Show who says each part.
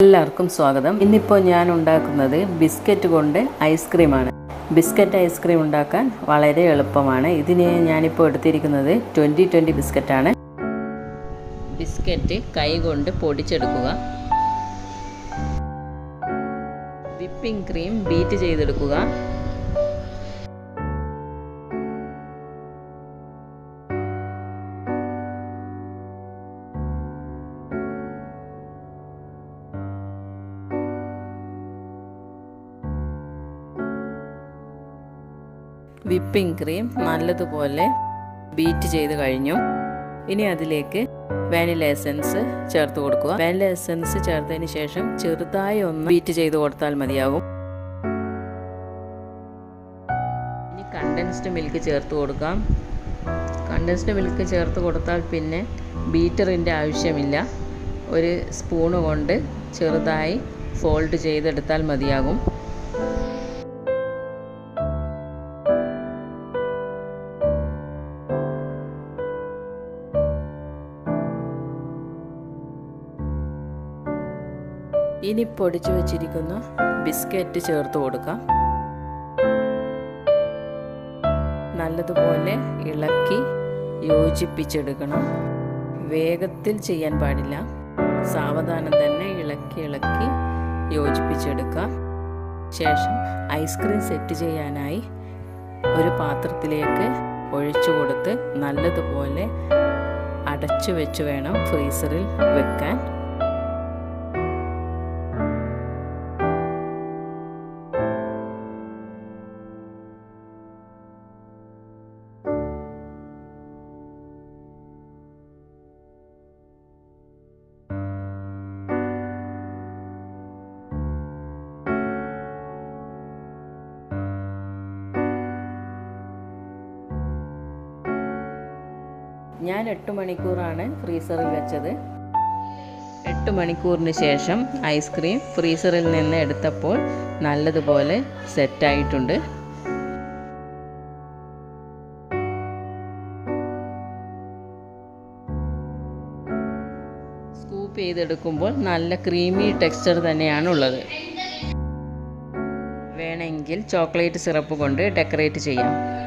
Speaker 1: എല്ലാവർക്കും സ്വാഗതം ഇന്നിപ്പോൾ ഞാൻ ഉണ്ടാക്കുന്നത് ബിസ്ക്കറ്റ് കൊണ്ട് ഐസ്ക്രീമാണ് ബിസ്ക്കറ്റ് ഐസ്ക്രീം ഉണ്ടാക്കാൻ വളരെ എളുപ്പമാണ് ഇതിന് ഞാനിപ്പോൾ എടുത്തിരിക്കുന്നത് ട്വൻറ്റി ട്വൻറ്റി ബിസ്ക്കറ്റാണ് ബിസ്ക്കറ്റ് കൈ കൊണ്ട് പൊടിച്ചെടുക്കുക വിപ്പിംഗ് ക്രീം ബീറ്റ് ചെയ്തെടുക്കുക വിപ്പിംഗ് ക്രീം നല്ലതുപോലെ ബീറ്റ് ചെയ്ത് കഴിഞ്ഞു ഇനി അതിലേക്ക് വാനില എസൻസ് ചേർത്ത് കൊടുക്കുക വാനില എസൻസ് ചേർത്തതിന് ശേഷം ചെറുതായി ഒന്ന് ബീറ്റ് ചെയ്ത് കൊടുത്താൽ മതിയാകും ഇനി കണ്ടൻസ്ഡ് മിൽക്ക് ചേർത്ത് കൊടുക്കാം കണ്ടൻസ്ഡ് മിൽക്ക് ചേർത്ത് കൊടുത്താൽ പിന്നെ ബീറ്ററിൻ്റെ ആവശ്യമില്ല ഒരു സ്പൂണ് കൊണ്ട് ചെറുതായി ഫോൾഡ് ചെയ്തെടുത്താൽ മതിയാകും ഇനി പൊടിച്ചു വച്ചിരിക്കുന്ന ബിസ്ക്കറ്റ് ചേർത്ത് കൊടുക്കാം നല്ലതുപോലെ ഇളക്കി യോജിപ്പിച്ചെടുക്കണം വേഗത്തിൽ ചെയ്യാൻ പാടില്ല സാവധാനം തന്നെ ഇളക്കി ഇളക്കി യോജിപ്പിച്ചെടുക്കാം ശേഷം ഐസ്ക്രീം സെറ്റ് ചെയ്യാനായി ഒരു പാത്രത്തിലേക്ക് ഒഴിച്ചു കൊടുത്ത് നല്ലതുപോലെ അടച്ചു വെച്ച് വേണം ഫ്രീസറിൽ വെക്കാൻ ഞാൻ എട്ട് മണിക്കൂറാണ് ഫ്രീസറിൽ വെച്ചത് എട്ട് മണിക്കൂറിന് ശേഷം ഐസ്ക്രീം ഫ്രീസറിൽ നിന്ന് എടുത്തപ്പോൾ നല്ലതുപോലെ സെറ്റായിട്ടുണ്ട് സ്കൂപ്പ് ചെയ്തെടുക്കുമ്പോൾ നല്ല ക്രീമി ടെക്സ്ചർ തന്നെയാണ് ഉള്ളത് വേണമെങ്കിൽ ചോക്ലേറ്റ് സിറപ്പ് കൊണ്ട് ഡെക്കറേറ്റ് ചെയ്യാം